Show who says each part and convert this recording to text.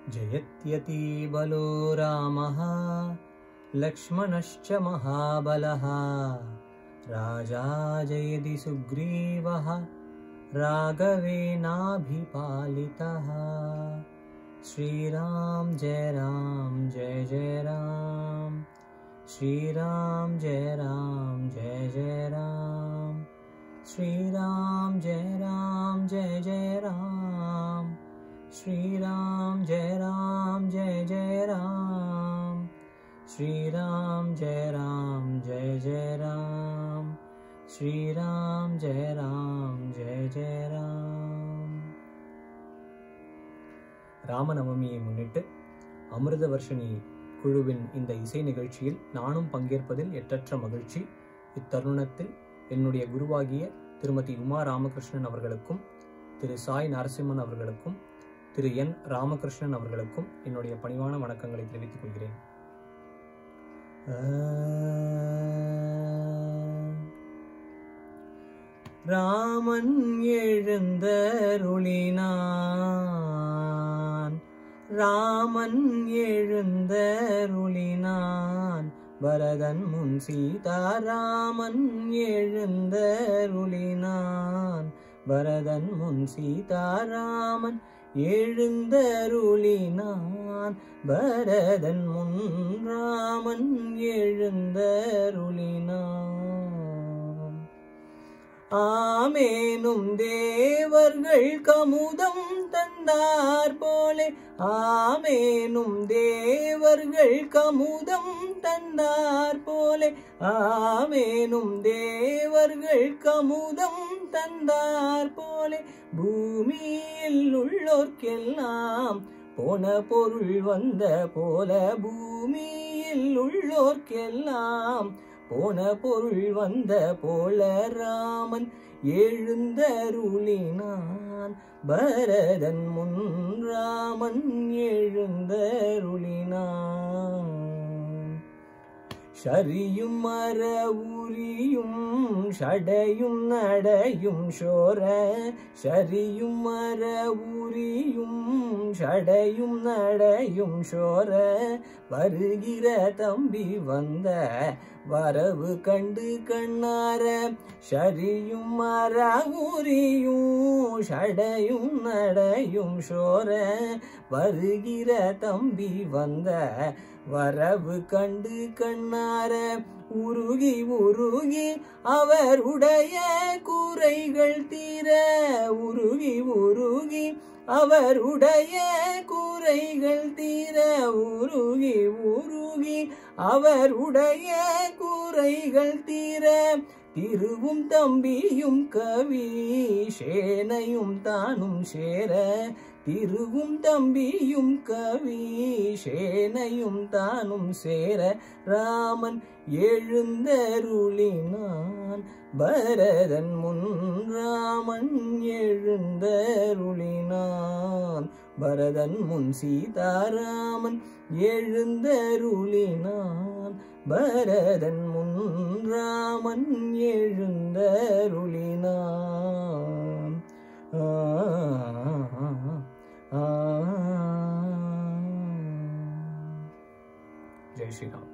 Speaker 1: जयत्यतीबलो रामः लक्ष्मणश्च महाबलः राजा जयति सुग्रीवः राघवेनाभिपालितः श्रीराम जय राम जय जय राम श्रीराम जय राम जय जय राम श्रीराम जय राम जय जय राम श्रीराम जय राम जय जय राम श्रीराम जय राम जय जय राम श्रीराम जय राम जय जय राम ராமநவமியை முன்னிட்டு அமிர்த வர்ஷினி குழுவின் இந்த இசை நிகழ்ச்சியில் நானும் பங்கேற்பதில் எட்டற்ற மகிழ்ச்சி இத்தருணத்தில் என்னுடைய குருவாகிய திருமதி உமா ராமகிருஷ்ணன் அவர்களுக்கும் திரு சாய் நரசிம்மன் அவர்களுக்கும் திரு என் ராமகிருஷ்ணன் அவர்களுக்கும் என்னுடைய பணிவான வணக்கங்களை தெரிவித்துக் கொள்கிறேன் ராமன் எழுந்தருளினான் ராமன் எழுந்தருளினான் பரதன் முன் சீதாராமன் எழுந்தருளினான் பரதன் முன் சீதாராமன் எழுந்தருளினான் பரதன் முன் ராமன் எழுந்தருளினான் ஆமேனும் தேவர்கள் கமுதம் தந்தார் போலே ஆமேனும் தேவர்கள் கமுதம் தந்தார் போலே ஆமேனும் தேவர்கள் கமுதம் தந்தார் போலே பூமியில் உள்ளோர்க்கெல்லாம் போன பொருள் வந்த போல பூமியில் உள்ளோர்க்கெல்லாம் போன பொருள் வந்த போல ராமன் எழுந்தருளினான் பரதன் முன் ராமன் எழுந்தருளினான் ஷரியும் மர உரியும் ஷடையும் நடையும் ஷோர ஷரியும் மர உரியும் ஷடையும் நடையும் ஷோர வருகிற தம்பி வந்த வரவு கண்டு கண்ணார ஷரியும் மர உரியும் ஷடையும் நடையும் ஷோர வருகிற தம்பி வந்த வரவு கண்டு கண்ணார உருகி உருகி அவருடைய கூரைகள் தீர உருகி உருகி அவருடைய கூரைகள் தீர உருகி உருகி அவருடைய கூரைகள் தீர திருவும் தம்பியும் கவி சேனையும் தானும் சேர திருவும் தம்பியும் கவி சேனையும் தானும் சேர ராமன் எழுந்தருளினான் பரதன் முன் ராமன் எழுந்தருளினான் பரதன் முன் சீதாராமன் எழுந்தருளினான் பரதன் முன் ராமன் எழுந்தருளினான் ஆ जय श्री राम